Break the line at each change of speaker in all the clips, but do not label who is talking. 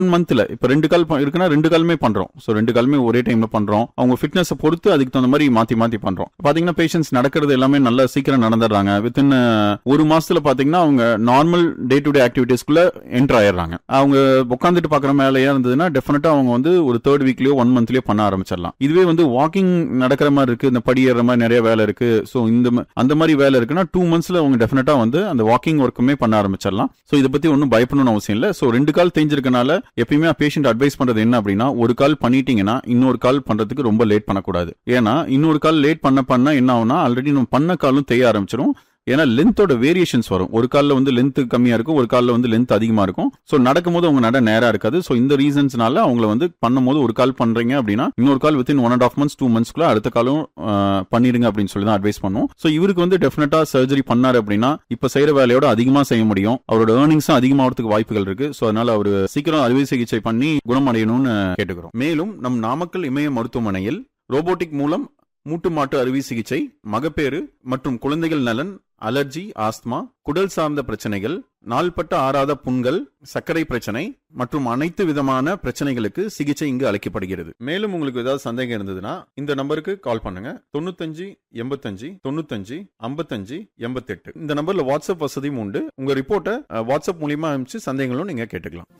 மந்த்ல இப்ப ரெண்டு கால் ப- இருக்குன்னா ரெண்டு காலுமே பண்றோம் ஸோ ரெண்டு காலுமே ஒரே டைம்ல பண்றோம் அவங்க ஃபிட்னஸ் பொறுத்து அதுக்கு தகுந்த மாதிரி மாத்தி மாத்தி பண்றோம் பாத்தீங்கன்னா பேஷண்ட்ஸ் நடக்கிறது எல்லாமே நல்லா சீக்கிரம் நடந்துடுறாங்க வித்தின் ஒரு மாசத்துல பாத்தீங்கன்னா அவங்க நார்மல் டே டு டே ஆக்டிவிட்டிஸ்க்குள்ள என்டர் ஆயிடுறாங்க அவங்க உட்காந்துட்டு பாக்குற மேலேயே இருந்ததுன்னா டெஃபினட்டா அவங்க வந்து ஒரு தேர்ட் வீக்லயோ ஒன் மந்த்லயோ பண்ண ஆரம்பிச்சிடலாம் இதுவே வந்து வாக்கிங் நடக்கிற மாதிரி இருக்கு இந்த படி ஏறுற மாதிரி நிறைய வேலை இருக்கு ஸோ இந்த ம- அந்த மாதிரி வேலை இருக்குன்னா டூ மந்த்ஸ்ல அவங்க டெஃபினட்டா வந்து அந்த வாக்கிங் ஒர்க்குமே பண்ண ஆரம்பிச்சிடலாம் ஸோ இதை பத்தி ஒன்றும் பயப்படணும்னு அவசியம் இல்லை ஸோ ரெண்டு கால் தெரிஞ்சிருக்கனால எப்பயுமே பேஷண்ட் அட்வைஸ் பண்றது என்ன அப்படின்னா ஒரு கால் பண்ணிட்டீங்கன்னா இன்னொரு கால் பண்றதுக்கு ரொம்ப லேட் பண்ணக்கூடாது ஏன்னா இன்னொரு கால் லேட் பண்ண பண்ண என்ன ஆகும்னா ஆல்ரெடி நம்ம பண்ண காலும் தெரிய ஆரம்பிச்சிடும் ஏன்னா லென்த்தோட வேரியேஷன்ஸ் வரும் ஒரு காலில் வந்து லென்த் கம்மியா இருக்கும் ஒரு காலில் வந்து லென்த் அதிகமா இருக்கும் ஸோ நடக்கும்போது அவங்க நட நேரா இருக்காது ஸோ இந்த ரீசன்ஸ்னால அவங்கள வந்து பண்ணும்போது ஒரு கால் பண்றீங்க அப்படின்னா இன்னொரு call within one and half months two மந்த்ஸ்க்குள்ள அடுத்த காலும் ஆஹ், பண்ணிடுங்க அப்படின்னு சொல்லி தான் அட்வைஸ் பண்ணுவோம் ஸோ இவருக்கு வந்து டெஃபினட்டா சர்ஜரி பண்ணாரு அப்படின்னா இப்ப செய்யற வேலையோட அதிகமா செய்ய முடியும் அவரோட ஏர்னிங்ஸும் அதிகமாகிறதுக்கு வாய்ப்புகள் இருக்கு ஸோ அதனால அவர் சீக்கிரம் அறுவை சிகிச்சை பண்ணி குணமடையணும்னு கேட்டுக்கிறோம் மேலும் நம் நாமக்கல் இமய மருத்துவமனையில் ரோபோட்டிக் மூலம் மூட்டு மாட்டு அறுவை சிகிச்சை மகப்பேறு மற்றும் குழந்தைகள் நலன் அலர்ஜி ஆஸ்துமா குடல் சார்ந்த பிரச்சனைகள் நாள்பட்ட ஆறாத புண்கள் சர்க்கரை பிரச்சனை மற்றும் அனைத்து விதமான பிரச்சனைகளுக்கு சிகிச்சை இங்கு அளிக்கப்படுகிறது மேலும் உங்களுக்கு ஏதாவது சந்தேகம் இருந்ததுன்னா இந்த நம்பருக்கு கால் பண்ணுங்க தொண்ணூத்தஞ்சு எண்பத்தஞ்சு தொண்ணூத்தஞ்சு ஐம்பத்தஞ்சு எண்பத்தெட்டு இந்த நம்பர்ல வாட்ஸ்அப் வசதியும் உண்டு உங்க ரிப்போர்ட்டை அஹ், வாட்ஸ்அப் மூலியமா அனுப்பிச்சு சந்தேகங்களும் நீங்க கேட்டுக்கலாம்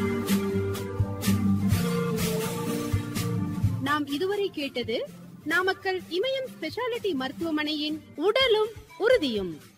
நாம் இதுவரை கேட்டது நாமக்கல் இமயம் ஸ்பெஷாலிட்டி மருத்துவமனையின் உடலும் உறுதியும்